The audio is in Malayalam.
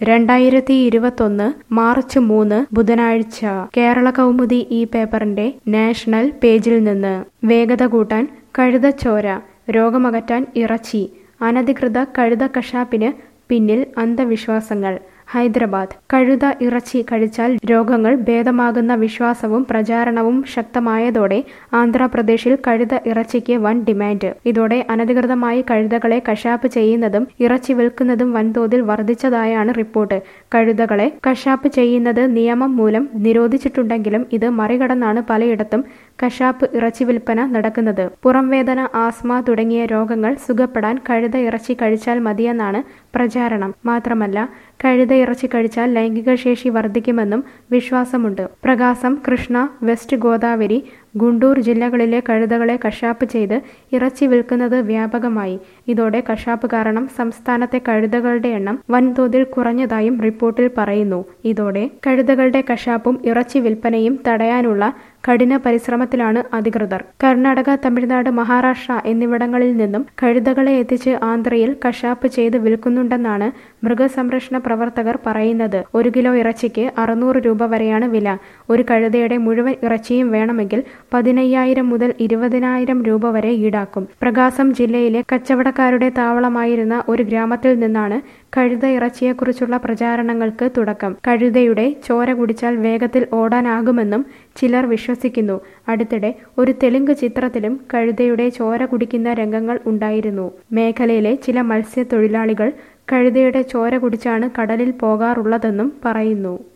രണ്ടായിരത്തി ഇരുപത്തൊന്ന് മാർച്ച് മൂന്ന് ബുധനാഴ്ച കേരള കൗമുദി ഈ പേപ്പറിന്റെ നാഷണൽ പേജിൽ നിന്ന് വേഗത കൂട്ടാൻ കഴുതച്ചോര രോഗമകറ്റാൻ ഇറച്ചി അനധികൃത കഴുത കശാപ്പിന് പിന്നിൽ അന്ധവിശ്വാസങ്ങൾ ഹൈദരാബാദ് കഴുത ഇറച്ചി കഴിച്ചാൽ രോഗങ്ങൾ ഭേദമാകുന്ന വിശ്വാസവും പ്രചാരണവും ശക്തമായതോടെ ആന്ധ്രാപ്രദേശിൽ കഴുത ഇറച്ചിക്ക് വൻ ഡിമാൻഡ് ഇതോടെ അനധികൃതമായി കഴുതകളെ കശാപ്പ് ചെയ്യുന്നതും ഇറച്ചി വിൽക്കുന്നതും വൻതോതിൽ വർദ്ധിച്ചതായാണ് റിപ്പോർട്ട് കഴുതകളെ കശാപ്പ് ചെയ്യുന്നത് നിയമം മൂലം നിരോധിച്ചിട്ടുണ്ടെങ്കിലും ഇത് മറികടന്നാണ് പലയിടത്തും കശാപ്പ് ഇറച്ചി വിൽപ്പന നടക്കുന്നത് പുറംവേദന ആസ്മ തുടങ്ങിയ രോഗങ്ങൾ സുഖപ്പെടാൻ കഴുത ഇറച്ചി കഴിച്ചാൽ മതിയെന്നാണ് പ്രചാരണം മാത്രമല്ല കഴുത ഇറച്ചി കഴിച്ചാൽ ലൈംഗിക ശേഷി വർദ്ധിക്കുമെന്നും വിശ്വാസമുണ്ട് പ്രകാശം കൃഷ്ണ വെസ്റ്റ് ഗോദാവരി ഗുണ്ടൂർ ജില്ലകളിലെ കഴുതകളെ കശാപ്പ് ചെയ്ത് ഇറച്ചി വിൽക്കുന്നത് വ്യാപകമായി ഇതോടെ കശാപ്പ് കാരണം സംസ്ഥാനത്തെ കഴുതകളുടെ എണ്ണം വൻതോതിൽ കുറഞ്ഞതായും റിപ്പോർട്ടിൽ പറയുന്നു ഇതോടെ കഴുതകളുടെ കശാപ്പും ഇറച്ചി വിൽപ്പനയും തടയാനുള്ള കഠിന പരിശ്രമത്തിലാണ് അധികൃതർ കർണാടക തമിഴ്നാട് മഹാരാഷ്ട്ര എന്നിവിടങ്ങളിൽ നിന്നും കഴുതകളെ എത്തിച്ച് ആന്ധ്രയിൽ കശാപ്പ് ചെയ്ത് വിൽക്കുന്നുണ്ടെന്നാണ് മൃഗസംരക്ഷണ പ്രവർത്തകർ പറയുന്നത് ഒരു കിലോ ഇറച്ചിക്ക് അറുന്നൂറ് രൂപ വരെയാണ് വില ഒരു കഴുതയുടെ മുഴുവൻ ഇറച്ചിയും വേണമെങ്കിൽ പതിനയ്യായിരം മുതൽ ഇരുപതിനായിരം രൂപ വരെ ഈടാക്കും പ്രകാശം ജില്ലയിലെ കച്ചവടക്കാരുടെ താവളമായിരുന്ന ഒരു ഗ്രാമത്തിൽ നിന്നാണ് കഴുത ഇറച്ചിയെക്കുറിച്ചുള്ള പ്രചാരണങ്ങൾക്ക് തുടക്കം കഴുതയുടെ ചോര കുടിച്ചാൽ വേഗത്തിൽ ഓടാനാകുമെന്നും ചിലർ വിശ്വസിക്കുന്നു അടുത്തിടെ ഒരു തെലുങ്ക് ചിത്രത്തിലും കഴുതയുടെ ചോര കുടിക്കുന്ന രംഗങ്ങൾ ഉണ്ടായിരുന്നു മേഖലയിലെ ചില മത്സ്യത്തൊഴിലാളികൾ കഴുതയുടെ ചോര കുടിച്ചാണ് കടലിൽ പോകാറുള്ളതെന്നും പറയുന്നു